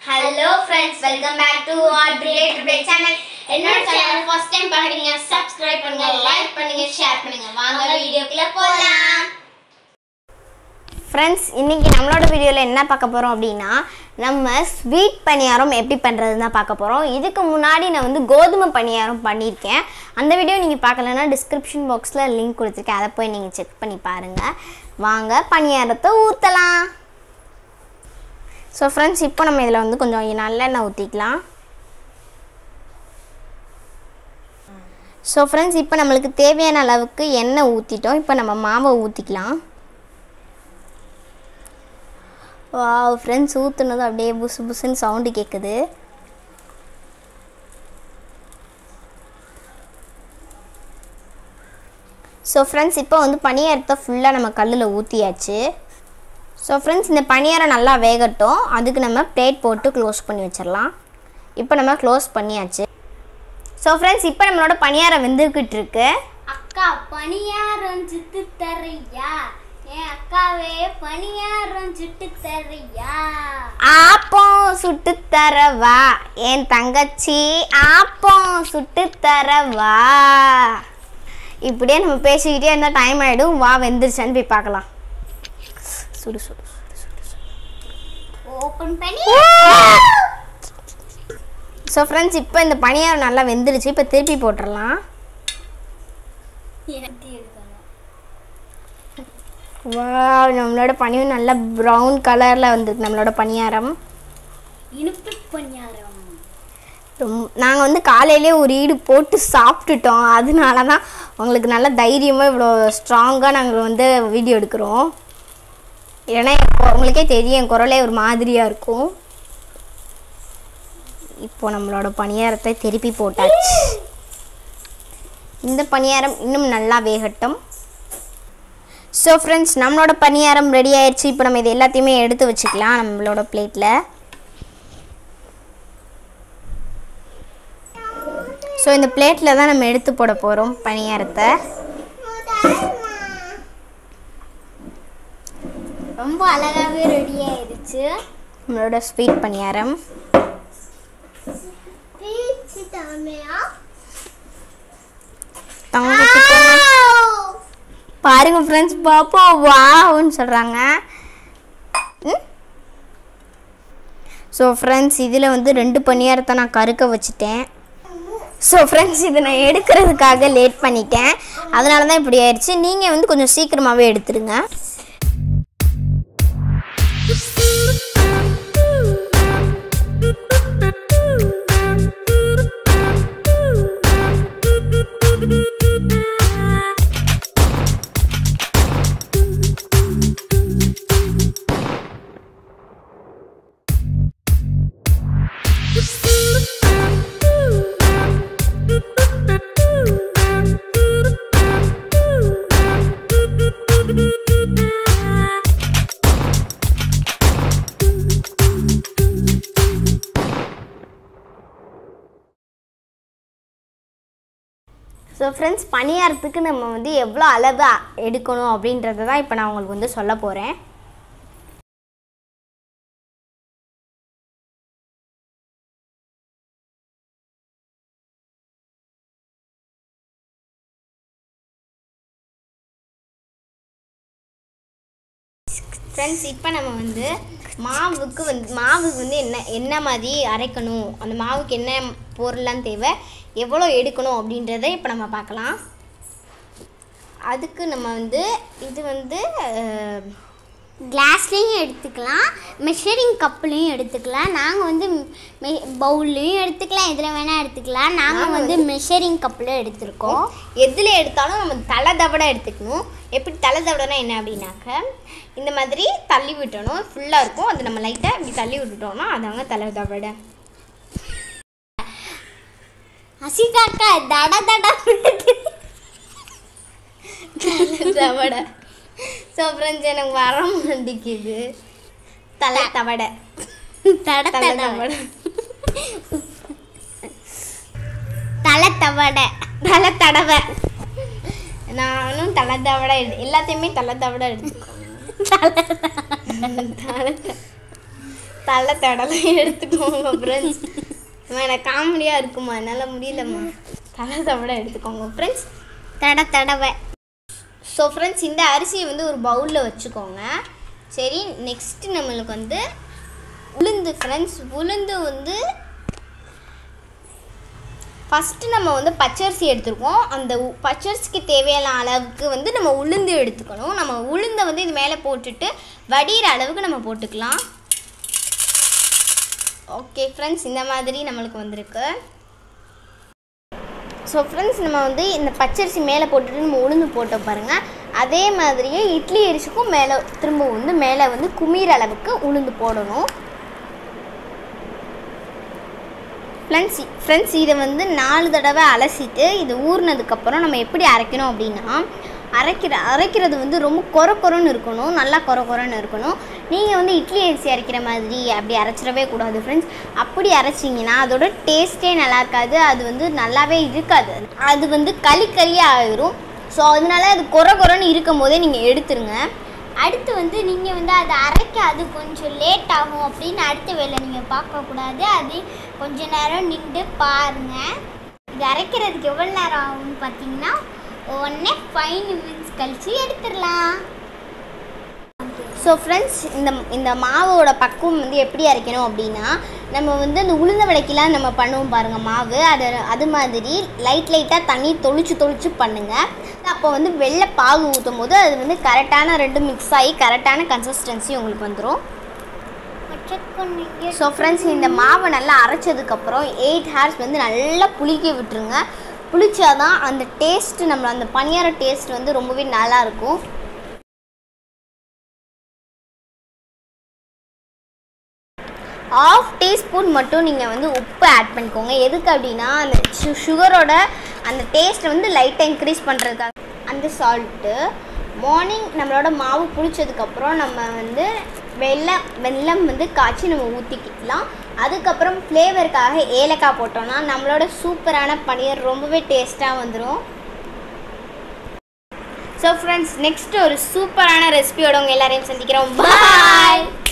hello friends welcome back to our relate today channel என்னோட channel first time பார்க்குறீங்க subscribe பண்ணுங்க like பண்ணுங்க share பண்ணுங்க வாங்க வீடியோக்குள்ள போலாம் ஃப்ரெண்ட்ஸ் இன்றைக்கி நம்மளோட வீடியோவில் என்ன பார்க்க போகிறோம் அப்படின்னா நம்ம ஸ்வீட் பணியாரம் எப்படி பண்ணுறதுன்னு தான் பார்க்க போகிறோம் இதுக்கு முன்னாடி நான் வந்து கோதுமை பணியாரம் பண்ணியிருக்கேன் அந்த வீடியோ நீங்கள் பார்க்கலன்னா டிஸ்கிரிப்ஷன் பாக்ஸில் லிங்க் கொடுத்துருக்கேன் அதை போய் நீங்கள் செக் பண்ணி பாருங்கள் வாங்க பணியாரத்தை ஊற்றலாம் ஸோ ஃப்ரெண்ட்ஸ் இப்போ நம்ம இதில் வந்து கொஞ்சம் நல்லெண்ணெய் ஊற்றிக்கலாம் ஸோ ஃப்ரெண்ட்ஸ் இப்போ நம்மளுக்கு தேவையான அளவுக்கு எண்ணெய் ஊற்றிட்டோம் இப்போ நம்ம மாவை ஊற்றிக்கலாம் வாவ் ஃப்ரெண்ட்ஸ் ஊற்றுனது அப்படியே புசு புசுன்னு சவுண்டு கேட்குது ஸோ ஃப்ரெண்ட்ஸ் இப்போ வந்து பணியாரத்தை ஃபுல்லாக நம்ம கல்லில் ஊற்றியாச்சு ஸோ ஃப்ரெண்ட்ஸ் இந்த பணியாரம் நல்லா வேகட்டும் அதுக்கு நம்ம பிளேட் போட்டு க்ளோஸ் பண்ணி வச்சிடலாம் இப்போ நம்ம க்ளோஸ் பண்ணியாச்சு ஸோ ஃப்ரெண்ட்ஸ் இப்போ நம்மளோட பணியாரம் வெந்துக்கிட்டு இருக்கு அக்கா பணியாரம் சுட்டு தரையா என் அக்காவே பணியாரம் சுட்டு தரையா ஆப்பம் சுட்டு தரவா என் தங்கச்சி ஆப்பம் சுட்டு தரவா இப்படியே நம்ம பேசிக்கிட்டே இருந்தால் டைம் ஆகிடும் வா வெந்துருச்சான்னு போய் பார்க்கலாம் சுடு சுடு சுடு சுடு சுடு ஓபன் பண்ணி ஸோ ஃப்ரெண்ட்ஸ் இப்போ இந்த பணியாரம் நல்லா வெந்துருச்சு இப்போ திருப்பி போட்டுடலாம் எனக்கு எடுக்கணும் வா நம்மளோட பனியும் நல்லா ப்ரௌன் கலரில் வந்திருக்கு நம்மளோட பணியாரம் இனிப்பு பணியாரம் ரொம்ப நாங்கள் வந்து காலையிலே ஒரு ஈடு போட்டு சாப்பிட்டுட்டோம் அதனால தான் உங்களுக்கு நல்ல தைரியமாக இவ்வளோ ஸ்ட்ராங்காக நாங்கள் வந்து வீடியோ எடுக்கிறோம் ஏன்னா என் கொ- உங்களுக்கே தெரியும் என் குரலே ஒரு மாதிரியாக இருக்கும் இப்போ நம்மளோட பணியாரத்தை திருப்பி போட்டாச்சு இந்த பணியாரம் இன்னும் நல்லா வேகட்டும் ஸோ ஃப்ரெண்ட்ஸ் நம்மளோட பணியாரம் ரெடி ஆயிடுச்சு இப்போ நம்ம இது எல்லாத்தையுமே எடுத்து வச்சுக்கலாம் நம்மளோட பிளேட்டில் ஸோ இந்த பிளேட்டில் தான் நம்ம எடுத்து போட போகிறோம் பணியாரத்தை ரொம்ப அழகாவே ரெடி ஆயிடுச்சு நம்மளோட ஸ்வீட் பணியாரம் தங்கத்துக்கு பாருங்க ஃப்ரெண்ட்ஸ் பாப்போம் வான்னு சொல்கிறாங்க ஸோ ஃப்ரெண்ட்ஸ் இதில் வந்து ரெண்டு பணியாரத்தை நான் கருக்க வச்சுட்டேன் ஸோ ஃப்ரெண்ட்ஸ் இதை நான் எடுக்கிறதுக்காக லேட் பண்ணிட்டேன் அதனால தான் இப்படி ஆயிடுச்சு நீங்கள் வந்து கொஞ்சம் சீக்கிரமாகவே எடுத்துருங்க ஸோ ஃப்ரெண்ட்ஸ் பணியாரத்துக்கு நம்ம வந்து எவ்வளோ அளவு அ- எடுக்கணும் அப்படின்றத தான் இப்போ நான் உங்களுக்கு வந்து சொல்ல போகிறேன் ஃப்ரெண்ட்ஸ் இப்போ நம்ம வந்து மாவுக்கு வந்து மாவுக்கு வந்து என்ன என்ன மாதிரி அரைக்கணும் அந்த மாவுக்கு என்ன பொருள்லாம் தேவை எவ்வளோ எடுக்கணும் அப்படின்றத இப்போ நம்ம பார்க்கலாம் அதுக்கு நம்ம வந்து இது வந்து அஹ், கிளாஸ்லேயும் எடுத்துக்கலாம் மெஷரிங் கப்லேயும் எடுத்துக்கலாம் நாங்கள் வந்து பவுல்லையும் எடுத்துக்கலாம் இதில் வேணால் எடுத்துக்கலாம் நாங்கள் வந்து மெஷரிங் கப்பில் எடுத்திருக்கோம் எதில் எடுத்தாலும் நம்ம தலை தவட எடுத்துக்கணும் எப்படி தலை தவடைனா என்ன அப்படின்னாக்க இந்த மாதிரி தள்ளி விட்டணும் ஃபுல்லாக இருக்கும் அது நம்ம லைட்டாக இப்படி தள்ளி விட்டுட்டோம்னா அதாங்க தலை தவடை அசிகாக்கா தட தட தவடை ஸோ ஃப்ரெண்ட்ஸ் எனக்கு வர மாட்டேங்குது தலை தவடை தட தலை தட தவடை தலை தவடை தலை தடவை நானும் தலை தவடை எடு எல்லாத்தையுமே தலை தவடை எடுத்துக்கோங்க தலை த- தலை தடலாம் எடுத்துக்கோங்க ஃப்ரெண்ட்ஸ் எனக்கு காமெடியாக இருக்குமா என்னால் முடியலம்மா தலை தவட எடுத்துக்கோங்க ஃப்ரெண்ட்ஸ் தட தடவை ஸோ ஃப்ரெண்ட்ஸ் இந்த அரிசியை வந்து ஒரு பவுலில் வச்சுக்கோங்க சரி நெக்ஸ்ட் நம்மளுக்கு வந்து உளுந்து ஃப்ரெண்ட்ஸ் உளுந்து வந்து ஃபஸ்ட்டு நம்ம வந்து பச்சரிசி எடுத்துருக்கோம் அந்த உ- பச்சரிசிக்கு தேவையான அளவுக்கு வந்து நம்ம உளுந்து எடுத்துக்கணும் நம்ம உளுந்தை வந்து இது மேலே போட்டுட்டு வடிகிற அளவுக்கு நம்ம போட்டுக்கலாம் ஓகே ஃப்ரெண்ட்ஸ் இந்த மாதிரி நம்மளுக்கு வந்திருக்கு ஸோ ஃப்ரெண்ட்ஸ் நம்ம வந்து இந்த பச்சரிசி மேலே போட்டுட்டு நம்ம உளுந்து போட்டோம் பாருங்கள் அதே மாதிரியே இட்லி அரிசிக்கும் மேலே திரும்ப வந்து மேலே வந்து குமிர அளவுக்கு உளுந்து போடணும் ஃப்ரெண்ட்ஸ் ஃப்ரெண்ட்ஸ் இதை வந்து நாலு தடவை அலசிட்டு இது ஊறினதுக்கப்புறம் நம்ம எப்படி அரைக்கணும் அப்படின்னா அரைக்கிற அரைக்கிறது வந்து ரொம்ப கொர கொரன்னு இருக்கணும் நல்லா கொர கொரன்னு இருக்கணும் நீங்கள் வந்து இட்லி அரிசி அரைக்கிற மாதிரி அப்படி அரைச்சிடவே கூடாது ஃப்ரெண்ட்ஸ் அப்படி அரைச்சிங்கன்னா அதோட டேஸ்ட்டே நல்லா இருக்காது அது வந்து நல்லாவே இருக்காது அது வந்து களி களியாக ஆயிரும் ஸோ அதனால அது கொர கொரன்னு இருக்கும் போதே நீங்கள் எடுத்துருங்க அடுத்து வந்து நீங்கள் வந்து அதை அரைக்க அது கொஞ்சம் லேட் ஆகும் அப்படின்னு அடுத்த வேலை நீங்கள் பார்க்கக்கூடாது அது கொஞ்ச நேரம் நின்று பாருங்கள் இது அரைக்கிறதுக்கு எவ்வளோ நேரம் ஆகும்னு பார்த்தீங்கன்னா உடனே ஃபைவ் நிமிட்ஸ் கழிச்சு எடுத்துடலாம் ஸோ ஃப்ரெண்ட்ஸ் இந்த இந்த மாவோட பக்குவம் வந்து எப்படி அரைக்கணும் அப்படின்னா நம்ம வந்து அந்த உளுந்த விளக்கிலாம் நம்ம பண்ணுவோம் பாருங்கள் மாவு அது அது மாதிரி லைட் லைட்டாக தண்ணி தொளிச்சு தொளிச்சு பண்ணுங்கள் அப்போ வந்து வெள்ளை பாகு ஊற்றும் போது அது வந்து கரெக்டான ரெண்டு மிக்ஸ் ஆகி கரெக்டான கன்சிஸ்டன்சி உங்களுக்கு வந்துடும் செக் பண்ணீங்க ஸோ ஃப்ரெண்ட்ஸ் இந்த மாவை நல்லா அரைச்சதுக்கப்புறம் எயிட் ஹார்ஸ் வந்து நல்லா புளிக்க விட்டுருங்க புளிச்சாதான் அந்த டேஸ்ட்டு நம்ம அந்த பனியார டேஸ்ட் வந்து ரொம்பவே நல்லா இருக்கும் ஆஃப் டீஸ்பூன் மட்டும் நீங்கள் வந்து உப்பு ஆட் பண்ணிக்கோங்க எதுக்கு அப்படின்னா அந்த சு சுகரோட அந்த டேஸ்ட்டை வந்து லைட்டாக இன்க்ரீஸ் பண்ணுறதுக்காக அந்த சால்ட்டு மார்னிங் நம்மளோட மாவு புளிச்சதுக்கப்புறம் நம்ம வந்து வெள்ளம் வெல்லம் வந்து காய்ச்சி நம்ம ஊற்றிக்கலாம் அதுக்கப்புறம் ஃப்ளேவருக்காக ஏலக்காய் போட்டோம்னா நம்மளோட சூப்பரான பனியர் ரொம்பவே டேஸ்ட்டாக வந்துடும் ஸோ ஃப்ரெண்ட்ஸ் நெக்ஸ்ட் ஒரு சூப்பரான ரெசிபியோட உங்கள் எல்லாரையும் சந்திக்கிறோம் பாய்